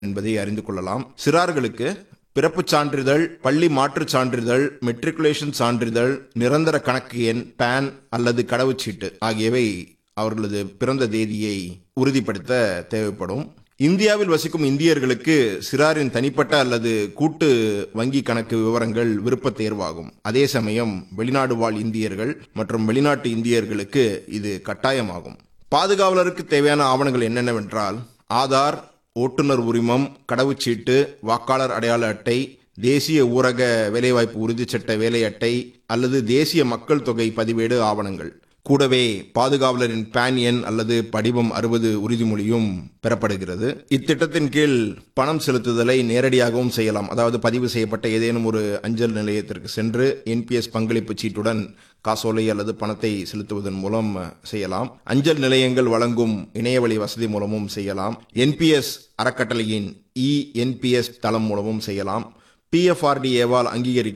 என்பதை அறிந்து கொள்ளலாம் சிறார்களுக்கு பிறப்புச் சான்றிதழ் பள்ளி மாற்றுச் சான்றிதழ் மெட்ரிகுலேஷன் சான்றிதழ் நிரந்தர கணக்கு எண் பேன் அல்லது கடவுச்சீட்டு ஆகியவை அவர்களது பிறந்த தேதியை உறுதிப்படுத்த தேவைப்படும் இந்தியாவில் வசிக்கும் இந்தியர்களுக்கு சிறாரின் தனிப்பட்ட அல்லது கூட்டு வங்கி கணக்கு விவரங்கள் விருப்ப தேர்வாகும் அதே சமயம் வெளிநாடு வாழ் இந்தியர்கள் மற்றும் வெளிநாட்டு இந்தியர்களுக்கு இது கட்டாயமாகும் பாதுகாவலருக்கு தேவையான ஆவணங்கள் என்னென்னவென்றால் ஆதார் ஓட்டுநர் உரிமம் கடவுச்சீட்டு வாக்காளர் அடையாள அட்டை தேசிய ஊரக வேலைவாய்ப்பு உறுதிச்சட்ட வேலை அட்டை அல்லது தேசிய மக்கள் தொகை பதிவேடு ஆவணங்கள் கூடவே பாதுகாவலரின் பேன் எண் அல்லது படிவம் அறுபது உறுதிமொழியும் பெறப்படுகிறது இத்திட்டத்தின் கீழ் பணம் செலுத்துதலை நேரடியாகவும் செய்யலாம் அதாவது பதிவு செய்யப்பட்ட ஏதேனும் ஒரு அஞ்சல் நிலையத்திற்கு சென்று என்பிஎஸ் பங்களிப்பு சீட்டுடன் காசோலை அல்லது பணத்தை செலுத்துவதன் மூலம் செய்யலாம் அஞ்சல் நிலையங்கள் வழங்கும் இணையவழி வசதி மூலமும் செய்யலாம் என்பிஎஸ் அறக்கட்டளையின் இ என்பிஎஸ் தளம் மூலமும் செய்யலாம் பிஎஃப்ஆர்டிஏவால் அங்கீகரிக்க